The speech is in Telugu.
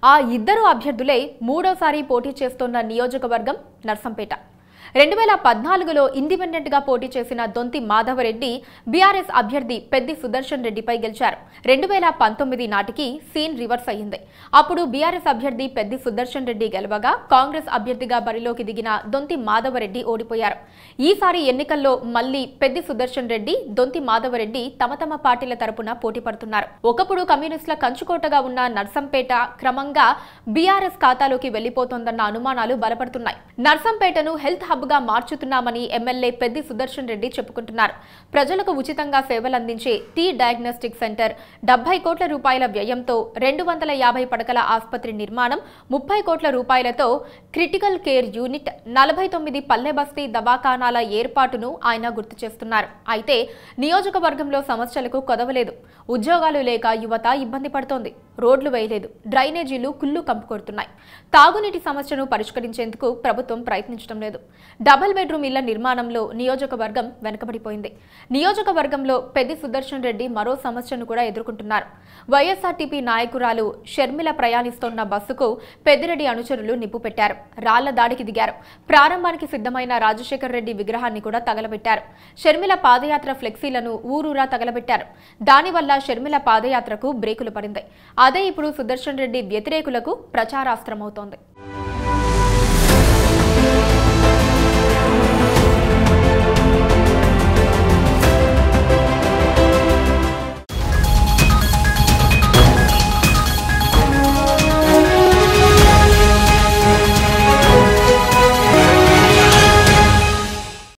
ఆ ఇద్దరు అభ్యర్థులే మూడోసారి పోటీ చేస్తోన్న నియోజకవర్గం నర్సంపేట రెండు వేల పద్నాలుగులో ఇండిపెండెంట్గా పోటీ చేసిన దొంతి మాధవరెడ్డి బీఆర్ఎస్ అభ్యర్థి పెద్ది సుదర్శన్ రెడ్డిపై గెలిచారు రెండు వేల పంతొమ్మిది నాటికి సీన్ రివర్స్ అయ్యింది అప్పుడు బీఆర్ఎస్ అభ్యర్థి పెద్ది సుదర్శన్ రెడ్డి గెలవగా కాంగ్రెస్ అభ్యర్థిగా బరిలోకి దిగిన దొంతి మాధవరెడ్డి ఓడిపోయారు ఈసారి ఎన్నికల్లో మళ్లీ పెద్ది సుదర్శన్ రెడ్డి దొంతి మాధవరెడ్డి తమ తమ పార్టీల తరపున పోటీ పడుతున్నారు ఒకప్పుడు కమ్యూనిస్టుల కంచుకోటగా ఉన్న నర్సంపేట క్రమంగా బీఆర్ఎస్ ఖాతాలోకి వెళ్లిపోతోందన్న అనుమానాలు బలపడుతున్నాయి నర్సంపేటను హెల్త్ హబ్ గా మార్చుతున్నామని ఎమ్మెల్యే పెద్ది సుదర్శన్ రెడ్డి చెప్పుకుంటున్నారు ప్రజలకు ఉచితంగా సేవలు అందించే టీ డయాగ్నోస్టిక్ సెంటర్ డెబ్బై కోట్ల రూపాయల వ్యయంతో రెండు వందల యాభై పడకల ఆసుపత్రి నిర్మాణం ముప్పై కోట్ల రూపాయలతో క్రిటికల్ కేర్ యూనిట్ నలభై తొమ్మిది పల్లె బస్తీ దవాఖానాల ఏర్పాటును ఆయన గుర్తు చేస్తున్నారు అయితే నియోజకవర్గంలో సమస్యలకు కొదవలేదు ఉద్యోగాలు లేక యువత ఇబ్బంది పడుతోంది రోడ్లు వేయలేదు డ్రైనేజీలు కుళ్ళు కంపు కొడుతున్నాయి తాగునీటి సమస్యను పరిష్కరించేందుకు ప్రభుత్వం ప్రయత్నించడం లేదు డబుల్ బెడ్రూమ్ ఇళ్ల నిర్మాణంలో నియోజకవర్గం వెనుకబడిపోయింది నియోజకవర్గంలో పెద్ది సుదర్శన్ రెడ్డి మరో సమస్యను కూడా ఎదుర్కొంటున్నారు వైఎస్ఆర్టీపీ నాయకురాలు షర్మిల ప్రయాణిస్తోన్న బస్సుకు పెద్దిరెడ్డి అనుచరులు నిప్పు పెట్టారు రాళ్ల దాడికి దిగారు ప్రారంభానికి సిద్ధమైన రాజశేఖర్ రెడ్డి విగ్రహాన్ని కూడా తగలబెట్టారు షర్మిల పాదయాత్ర ఫ్లెక్సీలను ఊరూరా తగలబెట్టారు దానివల్ల షర్మిల పాదయాత్రకు బ్రేకులు పడింది అదే ఇప్పుడు సుదర్శన్ రెడ్డి వ్యతిరేకులకు ప్రచారాస్త్రమవుతోంది